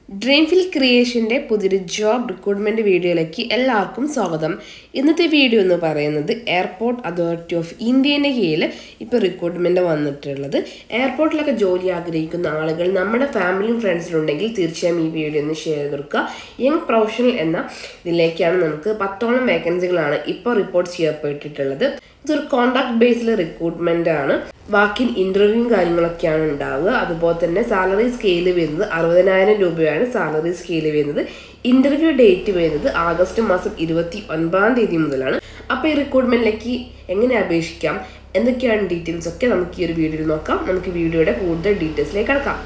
Dreamfill ക്രിയേഷൻ്റെ പുതിയൊരു job recruitment വീഡിയോയിലേക്ക് എല്ലാവർക്കും സ്വാഗതം ഇന്നത്തെ വീഡിയോ എന്ന് പറയുന്നത് എയർപോർട്ട് അതോറിറ്റി ഓഫ് ഇന്ത്യൻ്റെ കീഴിൽ ഇപ്പോൾ റിക്രൂട്ട്മെൻറ്റ് വന്നിട്ടുള്ളത് എയർപോർട്ടിലൊക്കെ ജോലി ആഗ്രഹിക്കുന്ന ആളുകൾ നമ്മുടെ ഫാമിലിയും ഫ്രണ്ട്സിലുണ്ടെങ്കിൽ തീർച്ചയായും ഈ വീഡിയോ ഒന്ന് ഷെയർ ചെയ്ത് കൊടുക്കുക യങ് പ്രൊഫഷണൽ എന്ന ഇതിലേക്കാണ് നമുക്ക് പത്തോളം വേക്കൻസികളാണ് ഇപ്പോൾ റിപ്പോർട്ട് ചെയ്യപ്പെട്ടിട്ടുള്ളത് ഇതൊരു കോൺട്രാക്ട് ബേസിൽ റിക്രൂട്ട്മെന്റ് ആണ് വാക്കിൻ ഇന്റർവ്യൂവും കാര്യങ്ങളൊക്കെയാണ് ഉണ്ടാവുക അതുപോലെ തന്നെ സാലറി സ്കെയിൽ വരുന്നത് അറുപതിനായിരം രൂപയാണ് സാലറി സ്കെയിൽ വരുന്നത് ഇന്റർവ്യൂ ഡേറ്റ് വരുന്നത് ആഗസ്റ്റ് മാസം ഇരുപത്തി ഒൻപതാം തീയതി മുതലാണ് അപ്പോൾ ഈ റിക്രൂട്ട്മെന്റിലേക്ക് എങ്ങനെ അപേക്ഷിക്കാം എന്തൊക്കെയാണ് ഡീറ്റെയിൽസ് ഒക്കെ നമുക്ക് ഈ ഒരു വീഡിയോയിൽ നോക്കാം നമുക്ക് വീഡിയോയുടെ കൂടുതൽ ഡീറ്റെയിൽസിലേക്ക് കിടക്കാം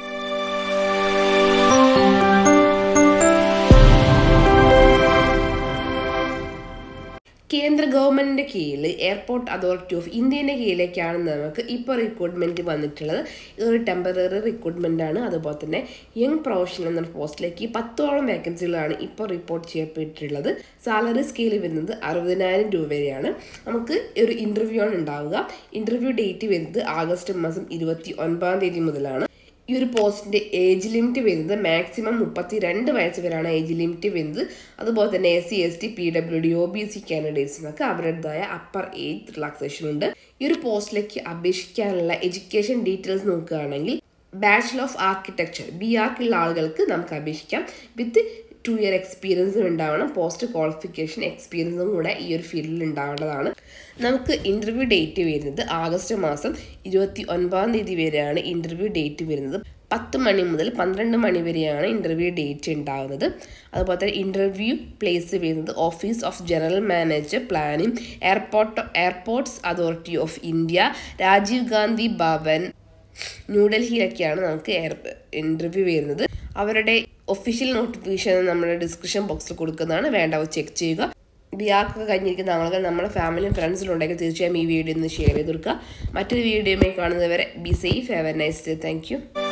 കേന്ദ്ര ഗവൺമെന്റിന്റെ കീഴിൽ എയർപോർട്ട് അതോറിറ്റി ഓഫ് ഇന്ത്യൻ്റെ കീഴിലേക്കാണ് നമുക്ക് ഇപ്പോൾ റിക്രൂട്ട്മെന്റ് വന്നിട്ടുള്ളത് ഇതൊരു ടെമ്പററി റിക്രൂട്ട്മെന്റ് ആണ് അതുപോലെ തന്നെ യങ് പ്രൊഫഷണൽ എന്ന പോസ്റ്റിലേക്ക് പത്തോളം വേക്കൻസികളാണ് ഇപ്പോൾ റിപ്പോർട്ട് ചെയ്യപ്പെട്ടിട്ടുള്ളത് സാലറി സ്കെയിൽ വരുന്നത് അറുപതിനായിരം രൂപ വരെയാണ് നമുക്ക് ഒരു ഇന്റർവ്യൂ ആണ് ഉണ്ടാവുക ഇന്റർവ്യൂ ഡേറ്റ് വരുന്നത് ആഗസ്റ്റ് മാസം ഇരുപത്തി ഒൻപതാം തീയതി മുതലാണ് ഈ ഒരു പോസ്റ്റിന്റെ ഏജ് ലിമിറ്റ് വരുന്നത് മാക്സിമം മുപ്പത്തി രണ്ട് വയസ്സ് വരെയാണ് ഏജ് ലിമിറ്റ് വരുന്നത് അതുപോലെ തന്നെ S C S T P W D O B C കാൻഡിഡേറ്റ്സിനൊക്കെ അവരുടേതായ അപ്പർ ഏജ് റിലാക്സേഷൻ ഉണ്ട് ഈ ഒരു പോസ്റ്റിലേക്ക് അപേക്ഷിക്കാനുള്ള എഡ്യൂക്കേഷൻ ഡീറ്റെയിൽസ് നോക്കുകയാണെങ്കിൽ ബാച്ചിലർ ഓഫ് ആർക്കിടെക്ചർ ബി ആർക്കുള്ള ആളുകൾക്ക് നമുക്ക് അപേക്ഷിക്കാം വിത്ത് ടു ഇയർ എക്സ്പീരിയൻസും ഉണ്ടാവണം പോസ്റ്റ് ക്വാളിഫിക്കേഷൻ എക്സ്പീരിയൻസും കൂടെ ഈ ഒരു ഫീൽഡിൽ ഉണ്ടാവേണ്ടതാണ് നമുക്ക് ഇൻ്റർവ്യൂ ഡേറ്റ് വരുന്നത് ആഗസ്റ്റ് മാസം ഇരുപത്തി ഒൻപതാം തീയതി വരെയാണ് ഇൻ്റർവ്യൂ ഡേറ്റ് വരുന്നത് പത്ത് മണി മുതൽ പന്ത്രണ്ട് മണി വരെയാണ് ഇൻ്റർവ്യൂ ഡേറ്റ് ഉണ്ടാകുന്നത് അതുപോലെ തന്നെ ഇൻ്റർവ്യൂ പ്ലേസ് വരുന്നത് office of general manager planning airport airports authority of India Rajiv Gandhi Bhavan ന്യൂഡൽഹിയിലൊക്കെയാണ് നമുക്ക് എയർ ഇൻ്റർവ്യൂ വരുന്നത് അവരുടെ ഒഫീഷ്യൽ നോട്ടിഫിക്കേഷൻ നമ്മുടെ ഡിസ്ക്രിപ്ഷൻ ബോക്സിൽ കൊടുക്കുന്നതാണ് വേണ്ടവ ചെക്ക് ചെയ്യുക ബിയാർക്കൊക്കെ കഴിഞ്ഞിരിക്കുന്ന ആളുകൾ നമ്മുടെ ഫാമിലിയും ഫ്രണ്ട്സിലും ഉണ്ടെങ്കിൽ തീർച്ചയായും ഈ വീഡിയോ ഒന്ന് ഷെയർ ചെയ്ത് കൊടുക്കുക മറ്റൊരു വീഡിയോയുമായി കാണുന്നവരെ be safe have a nice day thank U